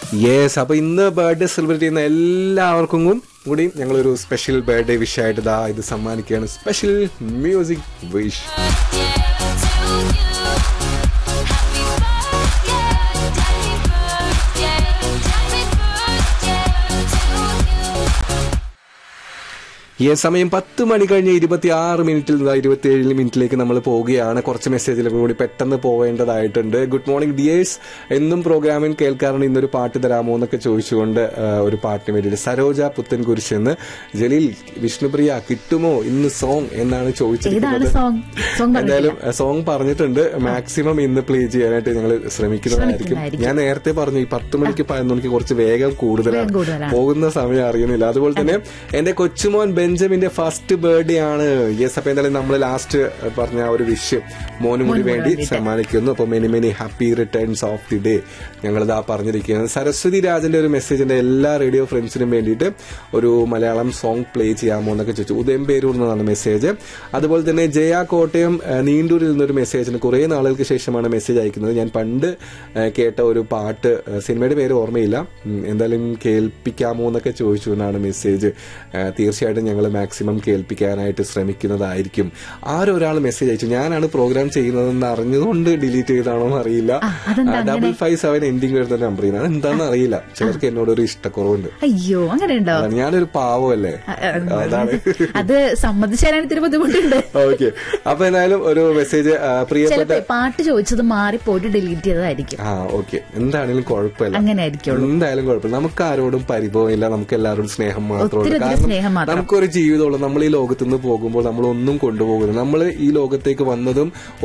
Yes അപ്പൊ ഇന്ന് birthday celebrate ചെയ്യുന്ന എല്ലാവർക്കും കൂടി ഞങ്ങളൊരു സ്പെഷ്യൽ ബർത്ത്ഡേ വിഷ് ആയിട്ട് ഇതാ ഇത് സമ്മാനിക്കുകയാണ് സ്പെഷ്യൽ മ്യൂസിക് വിഷ് ഈ സമയം പത്ത് മണി കഴിഞ്ഞ് ഇരുപത്തി ആറ് മിനിറ്റിൽ നിന്ന് ഇരുപത്തി ഏഴ് മിനിറ്റിലേക്ക് നമ്മൾ പോവുകയാണ് കുറച്ച് മെസ്സേജിലും കൂടി പെട്ടെന്ന് പോവേണ്ടതായിട്ടുണ്ട് ഗുഡ് മോർണിംഗ് ഡിയേഴ്സ് എന്നും പ്രോഗ്രാമിൽ കേൾക്കാറുണ്ട് ഇന്നൊരു പാട്ട് തരാമോ എന്നൊക്കെ ചോദിച്ചുകൊണ്ട് ആ, ഒരു പാട്ടിന് വേണ്ടിയിട്ട് സരോജ പുത്തൻകുരിശ് എന്ന് ജലീൽ വിഷ്ണുപ്രിയ കിട്ടുമോ ഇന്ന് സോങ് എന്നാണ് ഏതാണ് ചോദിച്ചിരിക്കുന്നത് സോങ് സോങ് എന്തായാലും സോങ് പറഞ്ഞിട്ടുണ്ട് മാക്സിമം ഇന്ന് പ്ലേ ചെയ്യാനായിട്ട് ഞങ്ങൾ ശ്രമിക്കുന്നതായിരിക്കും ശ്രമിക്കുന്നതായിരിക്കും. ഞാൻ നേരത്തെ പറഞ്ഞു ഈ പത്ത് മണിക്ക് പതിനൊന്ന് മണിക്ക് കുറച്ച് വേഗം കൂടുതലാണ് വേഗം കൂടുതലാണ്. പോകുന്ന സമയം അറിയുന്നില്ല അതുപോലെ തന്നെ എന്റെ കൊച്ചുമോൻ ബെഞ്ചമിന്റെ ഫസ്റ്റ് ബർത്ത്ഡേ ആണ് യെസ് അപ്പൊ എന്തായാലും നമ്മൾ ലാസ്റ്റ് പറഞ്ഞ ആ ഒരു വിഷയം മോനും കൂടി മോന് വേണ്ടി വേണ്ടിയിട്ട്. സമ്മാനിക്കുന്നു അപ്പൊ many many happy returns of the day ഞങ്ങളിതാ പറഞ്ഞിരിക്കുന്നത് സരസ്വതി രാജന്റെ ഒരു മെസ്സേജിന്റെ എല്ലാ റേഡിയോ ഫ്രണ്ട്സിനും വേണ്ടിയിട്ട് ഒരു മലയാളം സോങ് പ്ലേ ചെയ്യാമോ എന്നൊക്കെ ചോദിച്ചു ഉദയം പേരൂർ എന്നാണ് മെസ്സേജ് അതുപോലെ തന്നെ ജയ കോട്ടയം ആ, നീണ്ടൂരിൽ നിന്നൊരു മെസ്സേജിന് കുറെ നാളുകൾക്ക് ശേഷമാണ് മെസ്സേജ് അയക്കുന്നത് ഞാൻ പണ്ട് ആ, കേട്ട ഒരു പാട്ട് ആ, സിനിമയുടെ പേര് ഓർമ്മയില്ല ഉം, എന്തായാലും കേൾപ്പിക്കാമോ എന്നൊക്കെ ചോദിച്ചു എന്നാണ് മെസ്സേജ് ആ, തീർച്ചയായിട്ടും ഞങ്ങൾ മാക്സിമം കേൾപ്പിക്കാനായിട്ട് ശ്രമിക്കുന്നതായിരിക്കും ആരൊരാൾ മെസ്സേജ് അയച്ചു ഞാനാണ് പ്രോഗ്രാം ചെയ്യുന്നതെന്ന് അറിഞ്ഞതുകൊണ്ട് ഡിലീറ്റ് ചെയ്താണോ എന്ന് അറിയില്ല ആ, അതെന്താ ഡബിൾ ഫൈവ് സെവൻ എൻഡിങ് വരുന്ന നമ്പർ ചെയ്യുന്നത് അതെന്താന്ന് അറിയില്ല ചിലർക്ക് എന്നോടൊരു ഇഷ്ടക്കുറവുണ്ട് അയ്യോ അങ്ങനെ ഉണ്ടോ അതാണ്. ഞാനൊരു പാവമല്ലേ അതാണ് അത് സമ്മതിച്ചാലാണ് ഇത്തിരി ബുദ്ധിമുട്ടുണ്ട് ഓക്കെ അപ്പൊ എന്തായാലും ഒരു മെസ്സേജ് പ്രിയപ്പെട്ട ചിലപ്പോ പാട്ട് ചോദിച്ചത് മാറിപ്പോയിട്ട് ഡിലീറ്റ് ചെയ്തതായിരിക്കും ആ ഓക്കെ എന്താണെങ്കിലും കുഴപ്പമില്ല അങ്ങനെ ആയിരിക്കുള്ളൂ എന്തായാലും കുഴപ്പമില്ല നമുക്ക് ആരോടും പരിഭവമില്ല നമുക്ക് എല്ലാവരോടും സ്നേഹം മാത്രമേ ഒത്തിരി ഉള്ളൂ ഒത്തിരി സ്നേഹം മാത്രം. നമുക്കൊരു ജീവിതമുള്ളൂ നമ്മൾ ഈ ലോകത്ത് നിന്ന് പോകുമ്പോൾ നമ്മൾ ഒന്നും കൊണ്ടുപോകുന്നത് നമ്മൾ ഈ ലോകത്തേക്ക് വന്നതും